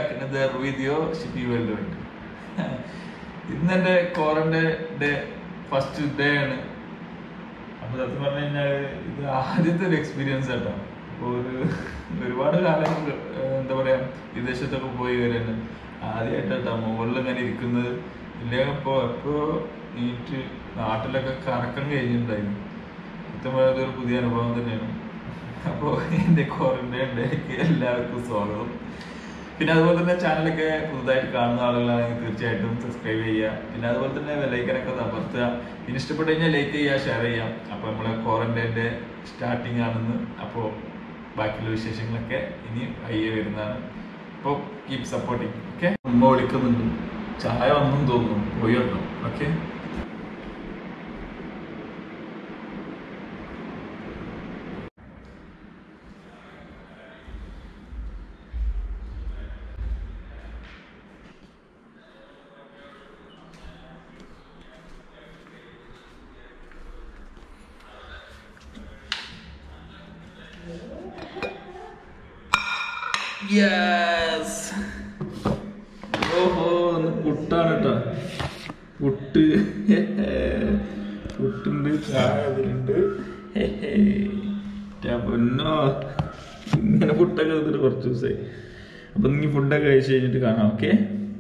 back another video ഷിപ്പി world ഇന്ന് എൻ്റെ ക്വാറന്റൈൻ്റെ ഫസ്റ്റ് ഡേ ആണ് അപ്പൊ സത്യം പറഞ്ഞു കഴിഞ്ഞാൽ ഇത് ആദ്യത്തെ ഒരു എക്സ്പീരിയൻസ് ആട്ടോ അപ്പോൾ ഒരു ഒരുപാട് കാലം ഏഹ്, എന്താ പറയാ വിദേശത്തൊക്കെ പോയി വരുന്നത് ആദ്യമായിട്ടാട്ടോ മുകളിൽ ഇങ്ങനെ ഇരിക്കുന്നത് ഇല്ലെങ്കിൽ ഇപ്പോൾ എപ്പോഴോ നീറ്റ് നാട്ടിലൊക്കെ കറക്കം കഴിഞ്ഞിട്ടുണ്ടായിരുന്നു സത്യം ഒരു പുതിയ അനുഭവം തന്നെയാണ് അപ്പോൾ എൻ്റെ ക്വാറന്റൈനിലേക്ക് എല്ലാവർക്കും സ്വാഗതം പിന്നെ അതുപോലെ തന്നെ ചാനലൊക്കെ പുതുതായിട്ട് കാണുന്ന ആളുകളാണെങ്കിൽ തീർച്ചയായിട്ടും സബ്സ്ക്രൈബ് ചെയ്യുക പിന്നെ അതുപോലെ തന്നെ വെല്ലൈക്കനൊക്കെ അമർത്തുക പിന്നെ ഇഷ്ടപ്പെട്ട് കഴിഞ്ഞാൽ ലൈക്ക് ചെയ്യുക ഷെയർ ചെയ്യാം അപ്പോൾ നമ്മളെ ക്വാറന്റൈൻ്റെ സ്റ്റാർട്ടിങ് ആണെന്ന് അപ്പോൾ ബാക്കിയുള്ള വിശേഷങ്ങളൊക്കെ ഇനി അയ്യെ വരുന്നതാണ് അപ്പോൾ കീപ് സപ്പോർട്ടിങ് ഓക്കെ ഉമ്മ വിളിക്കുന്നുണ്ട് ചായ വന്നും തോന്നുന്നു പോയി വെക്കണം ഓക്കെ യെസ് ഓഹോ ഒന്ന് പുട്ടാണ് കേട്ടോ പുട്ട് പുട്ടുണ്ട് ചായ അതിലുണ്ട് പൊന്നോ ഇങ്ങനെ പുട്ടൊക്കെ എടുത്തിട്ട് കുറച്ച് ദിവസമായി അപ്പൊ നീ ഫുഡൊക്കെ കഴിച്ച് കഴിഞ്ഞിട്ട് കാണാം ഓക്കെ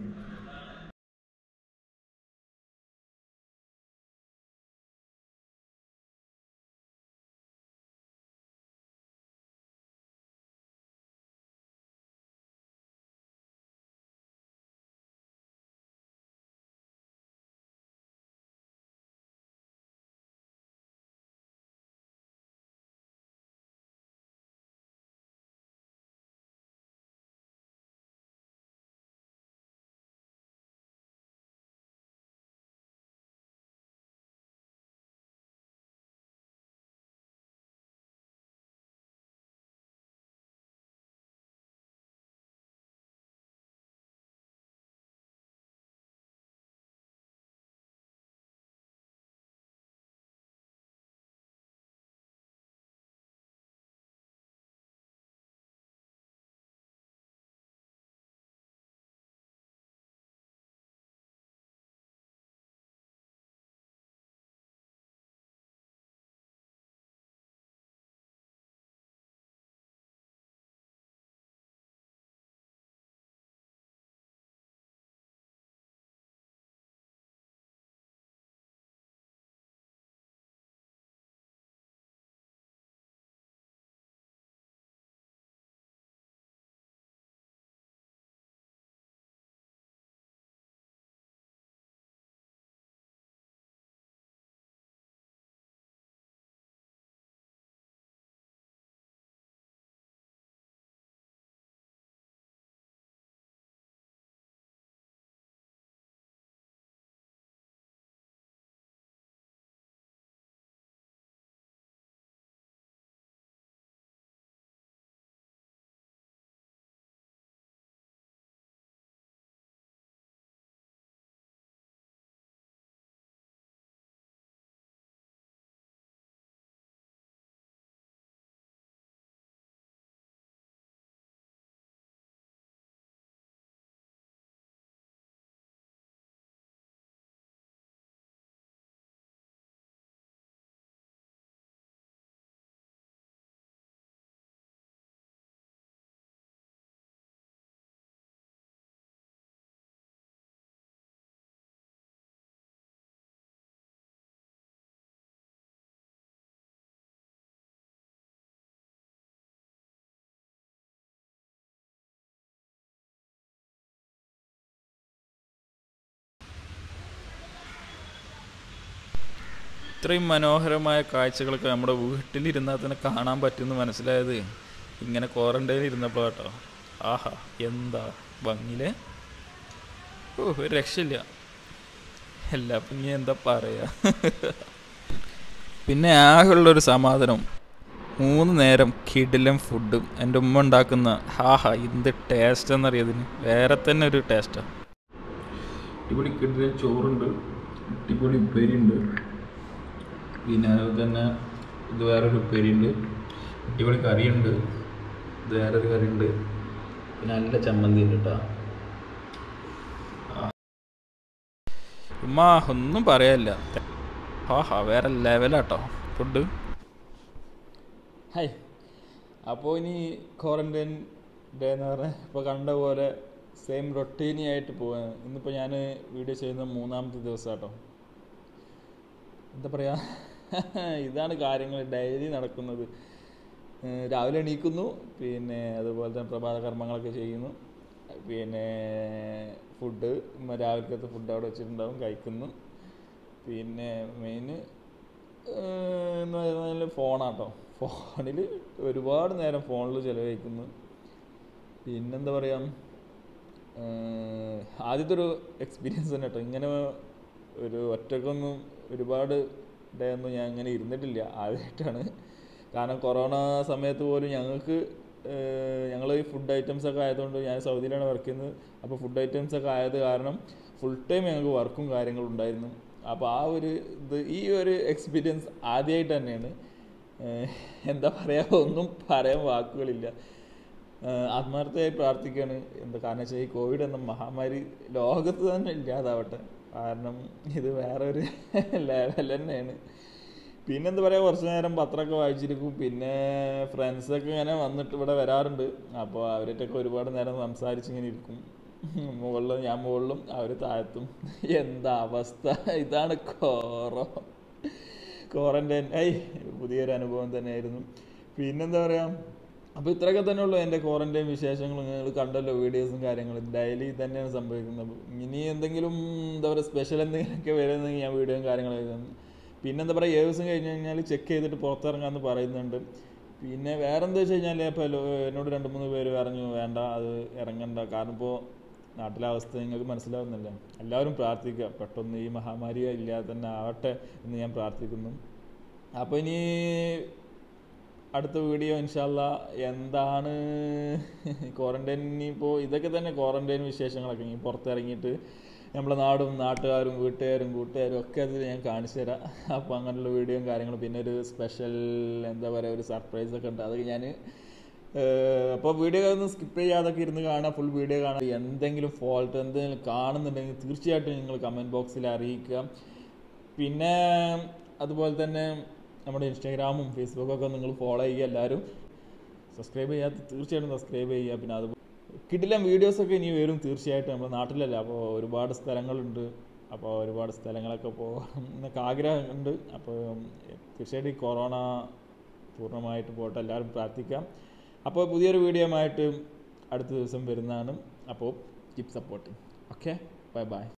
ഇത്രയും മനോഹരമായ കാഴ്ചകളൊക്കെ നമ്മുടെ വീട്ടിലിരുന്നാൽ തന്നെ കാണാൻ പറ്റുമെന്ന് മനസ്സിലായത് ഇങ്ങനെ ക്വാറന്റൈനിൽ ഇരുന്നപ്പോൾ കേട്ടോ ആഹാ എന്താ ഭംഗിയിലെ ഓ ഒരു രക്ഷയില്ല എല്ലാ പിന്നെ എന്താ പറയാ പിന്നെ ആകെയുള്ളൊരു സമാധാനം മൂന്ന് നേരം കിടിലം ഫുഡും എൻ്റെ ഉമ്മ ഉണ്ടാക്കുന്ന ഹാഹാ എന്ത് ടേസ്റ്റ് എന്നറിയതിന് വേറെ തന്നെ ഒരു ടേസ്റ്റാണ് അടിപൊളി കിടിലൻ ചോറുണ്ട് അടിപൊളി ഉപ്പേരിയുണ്ട് പിന്നെ അതുപോലെ തന്നെ ഇത് വേറൊരു ഉപ്പേരിയുണ്ട് അടിപൊളി കറിയുണ്ട് ഇത് വേറൊരു കറിയുണ്ട് പിന്നെ നല്ല ചമ്മന്തി ഉണ്ട് കേട്ടോ ചുമ്മാ ഒന്നും പറയാനില്ല ആഹാ വേറെ ലെവലാട്ടോ ഫുഡ് ഹായ് അപ്പോൾ ഇനി ക്വാറൻറ്റൈൻ ഡേ എന്ന് പറഞ്ഞാൽ ഇപ്പോൾ കണ്ട പോലെ സെയിം റൊട്ടീനി ആയിട്ട് പോവാണ് ഇന്നിപ്പോൾ ഞാൻ വീഡിയോ ചെയ്യുന്ന മൂന്നാമത്തെ ദിവസം കേട്ടോ എന്താ പറയുക ഇതാണ് കാര്യങ്ങൾ ഡെയിലി നടക്കുന്നത് ഏഹ് രാവിലെ എണീക്കുന്നു പിന്നെ അതുപോലെ തന്നെ പ്രഭാത കർമ്മങ്ങളൊക്കെ ചെയ്യുന്നു പിന്നെ ഫുഡ് രാവിലത്തെ ഫുഡ് അവിടെ വെച്ചിട്ടുണ്ടാവും കഴിക്കുന്നു പിന്നെ മെയിൻ എന്ന് പറഞ്ഞാൽ ഫോണാട്ടോ ഫോണിൽ ഒരുപാട് നേരം ഫോണിൽ ചിലവഴിക്കുന്നു പിന്നെന്താ പറയുക ആദ്യത്തെ ഒരു എക്സ്പീരിയൻസ് തന്നെ കേട്ടോ ഇങ്ങനെ ഒരു ഒറ്റക്കൊന്നും ഒരുപാട് ഡേ ഒന്നും ഞാൻ ഇങ്ങനെ ഇരുന്നിട്ടില്ല ആദ്യമായിട്ടാണ് കാരണം കൊറോണ സമയത്ത് പോലും ഞങ്ങൾക്ക് ഞങ്ങൾ ഈ ഫുഡ് ഐറ്റംസ് ഒക്കെ ആയതുകൊണ്ട് ഞാൻ സൗദിയിലാണ് വർക്ക് ചെയ്യുന്നത് അപ്പോൾ ഫുഡ് ഐറ്റംസ് ഒക്കെ ആയത് കാരണം ഫുൾ ടൈം ഞങ്ങൾക്ക് വർക്കും കാര്യങ്ങളും ഉണ്ടായിരുന്നു അപ്പോൾ ആ ഒരു ഇത് ഈ ഒരു എക്സ്പീരിയൻസ് ആദ്യമായിട്ട് തന്നെയാണ് ഏഹ് എന്താ പറയുക ഒന്നും പറയാൻ വാക്കുകളില്ല ഏഹ് ആത്മാർത്ഥമായി പ്രാർത്ഥിക്കുകയാണ് എന്താ കാരണം വെച്ചാൽ ഈ കോവിഡ് എന്ന മഹാമാരി ലോകത്ത് തന്നെ ഇല്ലാതാവട്ടെ കാരണം ഇത് വേറെ ഒരു ലെവൽ തന്നെയാണ് പിന്നെന്താ പറയുക കുറച്ച് നേരം പത്രമൊക്കെ വായിച്ചിരിക്കും പിന്നെ ഫ്രണ്ട്സൊക്കെ ഇങ്ങനെ വന്നിട്ട് ഇവിടെ വരാറുണ്ട് അപ്പോൾ അവരായിട്ടൊക്കെ ഒരുപാട് നേരം സംസാരിച്ചിങ്ങനെ ഇരിക്കും മുകളിലും ഞാൻ മുകളിലും അവർ താഴത്തും എന്താ അവസ്ഥ ഇതാണ് കോറോ ക്വാറന്റൈൻ ഐ പുതിയൊരു അനുഭവം തന്നെയായിരുന്നു പിന്നെന്താ പറയുക അപ്പോൾ ഇത്രയൊക്കെ തന്നെ ഉള്ളൂ എൻ്റെ ക്വാറന്റൈൻ വിശേഷങ്ങളും നിങ്ങൾ കണ്ടല്ലോ വീഡിയോസും കാര്യങ്ങളും ഡെയിലി തന്നെയാണ് സംഭവിക്കുന്നത് ഇനി എന്തെങ്കിലും എന്താ പറയുക സ്പെഷ്യൽ എന്തെങ്കിലുമൊക്കെ വരുന്നെങ്കിൽ ഞാൻ വീഡിയോയും കാര്യങ്ങളും എഴുതുന്നു പിന്നെ എന്താ പറയുക ഏഴ് ദിവസം കഴിഞ്ഞ് കഴിഞ്ഞാൽ ചെക്ക് ചെയ്തിട്ട് പുറത്തിറങ്ങാമെന്ന് പറയുന്നുണ്ട് പിന്നെ വേറെ എന്താ വെച്ച് കഴിഞ്ഞാൽ ഇപ്പോൾ എന്നോട് രണ്ട് മൂന്ന് പേര് പറഞ്ഞു വേണ്ട അത് ഇറങ്ങണ്ട കാരണം ഇപ്പോൾ നാട്ടിലെ അവസ്ഥ നിങ്ങൾക്ക് മനസ്സിലാവുന്നില്ല എല്ലാവരും പ്രാർത്ഥിക്കുക പെട്ടെന്ന് ഈ മഹാമാരി ഇല്ലാതെ തന്നെ ആവട്ടെ എന്ന് ഞാൻ പ്രാർത്ഥിക്കുന്നു അപ്പോൾ ഇനി അടുത്ത വീഡിയോ ഇൻഷാല്ല എന്താണ് ക്വാറന്റൈൻ ഇപ്പോൾ ഇതൊക്കെ തന്നെ ക്വാറന്റൈൻ വിശേഷങ്ങളൊക്കെ ഇനി പുറത്തിറങ്ങിയിട്ട് നമ്മളെ നാടും നാട്ടുകാരും വീട്ടുകാരും കൂട്ടുകാരും ഒക്കെ അതിൽ ഞാൻ കാണിച്ചു തരാം അപ്പോൾ അങ്ങനെയുള്ള വീഡിയോയും കാര്യങ്ങളും പിന്നെ ഒരു സ്പെഷ്യൽ എന്താ പറയുക ഒരു സർപ്രൈസ് ഒക്കെ ഉണ്ട് അതൊക്കെ ഞാൻ അപ്പോൾ വീഡിയോ ഒന്നും സ്കിപ്പ് ചെയ്യാതൊക്കെ ഇരുന്ന് കാണാം ഫുൾ വീഡിയോ കാണാം എന്തെങ്കിലും ഫോൾട്ട് എന്തെങ്കിലും കാണുന്നുണ്ടെങ്കിൽ തീർച്ചയായിട്ടും നിങ്ങൾ കമൻറ്റ് ബോക്സിൽ അറിയിക്കുക പിന്നെ അതുപോലെ തന്നെ നമ്മുടെ ഇൻസ്റ്റാഗ്രാമും ഫേസ്ബുക്കും ഒക്കെ നിങ്ങൾ ഫോളോ ചെയ്യുക എല്ലാവരും സബ്സ്ക്രൈബ് ചെയ്യാത്ത തീർച്ചയായിട്ടും സബ്സ്ക്രൈബ് ചെയ്യുക പിന്നെ അത് കിടിലം വീഡിയോസൊക്കെ ഇനി വരും തീർച്ചയായിട്ടും നമ്മുടെ നാട്ടിലല്ല അപ്പോൾ ഒരുപാട് സ്ഥലങ്ങളുണ്ട് അപ്പോൾ ഒരുപാട് സ്ഥലങ്ങളൊക്കെ പോകണം എന്നൊക്കെ ആഗ്രഹമുണ്ട് അപ്പോൾ തീർച്ചയായിട്ടും ഈ കൊറോണ പൂർണ്ണമായിട്ട് പോട്ടെ എല്ലാവരും പ്രാർത്ഥിക്കാം അപ്പോൾ പുതിയൊരു വീഡിയോ ആയിട്ട് അടുത്ത ദിവസം വരുന്നതാണ് അപ്പോൾ keep supporting okay bye by